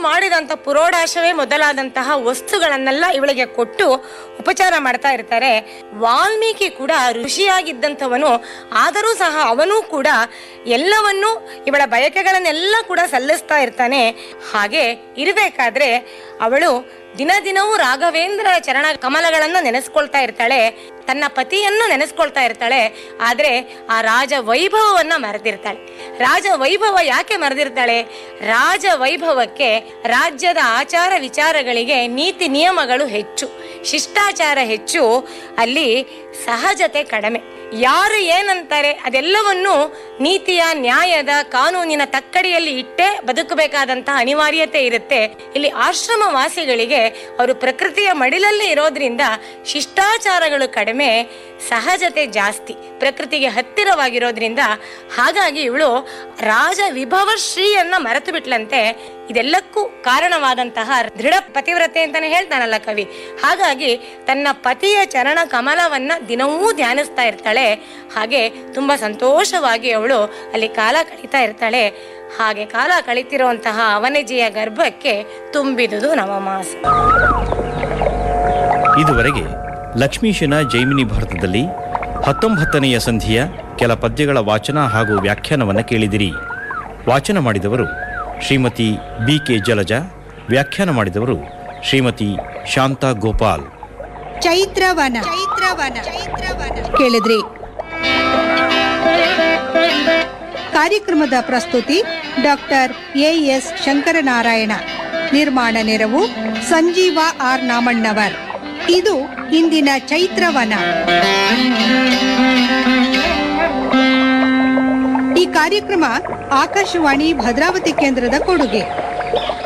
ಮಾಡಿದಂತ ಪುರೋಡಾಶವೇ ಮೊದಲಾದಂತಹ ವಸ್ತುಗಳನ್ನೆಲ್ಲ ಇವಳಿಗೆ ಕೊಟ್ಟು ಉಪಚಾರ ಮಾಡ್ತಾ ಇರ್ತಾರೆ ವಾಲ್ಮೀಕಿ ಕೂಡ ಋಷಿಯಾಗಿದ್ದಂಥವನು ಆದರೂ ಸಹ ಅವನೂ ಕೂಡ ಎಲ್ಲವನ್ನೂ ಇವಳ ಬಯಕೆಗಳನ್ನೆಲ್ಲ ಕೂಡ ಸಲ್ಲಿಸ್ತಾ ಇರ್ತಾನೆ ಹಾಗೆ ಇರಬೇಕಾದ್ರೆ ಅವಳು ದಿನ ದಿನವೂ ರಾಘವೇಂದ್ರ ಚರಣ ಕಮಲಗಳನ್ನ ನೆನೆಸ್ಕೊಳ್ತಾ ಇರ್ತಾಳೆ ತನ್ನ ಪತಿಯನ್ನು ನೆನೆಸ್ಕೊಳ್ತಾ ಇರ್ತಾಳೆ ಆದ್ರೆ ಆ ರಾಜ ವೈಭವವನ್ನ ಮರೆತಿರ್ತಾಳೆ ರಾಜ ವೈಭವ ಯಾಕೆ ಮರೆದಿರ್ತಾಳೆ ರಾಜ ವೈಭವಕ್ಕೆ ರಾಜ್ಯದ ಆಚಾರ ವಿಚಾರಗಳಿಗೆ ನೀತಿ ನಿಯಮಗಳು ಹೆಚ್ಚು ಶಿಷ್ಟಾಚಾರ ಹೆಚ್ಚು ಅಲ್ಲಿ ಸಹಜತೆ ಕಡಿಮೆ ಯಾರು ಏನಂತಾರೆ ಅದೆಲ್ಲವನ್ನು ನೀತಿಯ ನ್ಯಾಯದ ಕಾನೂನಿನ ತಕ್ಕಡಿಯಲ್ಲಿ ಇಟ್ಟೇ ಬದುಕಬೇಕಾದಂತಹ ಅನಿವಾರ್ಯತೆ ಇರುತ್ತೆ ಇಲ್ಲಿ ಆಶ್ರಮ ವಾಸಿಗಳಿಗೆ ಅವರು ಪ್ರಕೃತಿಯ ಮಡಿಲಲ್ಲಿ ಇರೋದ್ರಿಂದ ಶಿಷ್ಟಾಚಾರಗಳು ಕಡಿಮೆ ಸಹಜತೆ ಜಾಸ್ತಿ ಪ್ರಕೃತಿಗೆ ಹತ್ತಿರವಾಗಿರೋದ್ರಿಂದ ಹಾಗಾಗಿ ಇವಳು ರಾಜ ವಿಭವಶ್ರೀಯನ್ನ ಮರೆತು ಬಿಟ್ಲಂತೆ ಇದೆಲ್ಲಕ್ಕೂ ಕಾರಣವಾದಂತಹ ದೃಢ ಪತಿವ್ರತೆ ಅಂತಾನೆ ಹೇಳ್ತಾನಲ್ಲ ಕವಿ ಹಾಗಾಗಿ ತನ್ನ ಪತಿಯ ಚರಣ ಕಮಲವನ್ನ ದಿನವೂ ಧ್ಯಾನಿಸ್ತಾ ಇರ್ತಾಳೆ ಹಾಗೆ ತುಂಬಾ ಸಂತೋಷವಾಗಿ ಅವಳು ಅಲ್ಲಿ ಕಾಲ ಕಳೀತಾ ಇರ್ತಾಳೆ ಹಾಗೆ ಕಾಲ ಕಳೀತಿರುವಂತಹ ಅವನಜಿಯ ಗರ್ಭಕ್ಕೆ ತುಂಬಿದುದು ನವಮಾಸ ಇದುವರೆಗೆ ಲಕ್ಷ್ಮೀಶನ ಜೈಮಿನಿ ಭಾರತದಲ್ಲಿ ಹತ್ತೊಂಬತ್ತನೆಯ ಸಂಧಿಯ ಕೆಲ ಪದ್ಯಗಳ ವಾಚನ ಹಾಗೂ ವ್ಯಾಖ್ಯಾನವನ್ನು ಕೇಳಿದಿರಿ ವಾಚನ ಮಾಡಿದವರು ಶ್ರೀಮತಿ ಬಿ ಕೆ ಜಲಜ ವ್ಯಾಖ್ಯಾನ ಮಾಡಿದವರು ಶ್ರೀಮತಿ ಶಾಂತಾ ಗೋಪಾಲ್ ಚೈತ್ರವನ ಚೈತ್ರವನ ಕೇಳಿದ್ರಿ ಕಾರ್ಯಕ್ರಮದ ಪ್ರಸ್ತುತಿ ಡಾಕ್ಟರ್ ಎ ಎಸ್ ಶಂಕರನಾರಾಯಣ ನಿರ್ಮಾಣ ನೆರವು ಸಂಜೀವ ಆರ್ ನಾಮಣ್ಣವರ್ ಇದು ಇಂದಿನ ಚೈತ್ರವನ ಈ ಕಾರ್ಯಕ್ರಮ ಆಕಾಶವಾಣಿ ಭದ್ರಾವತಿ ಕೇಂದ್ರದ ಕೊಡುಗೆ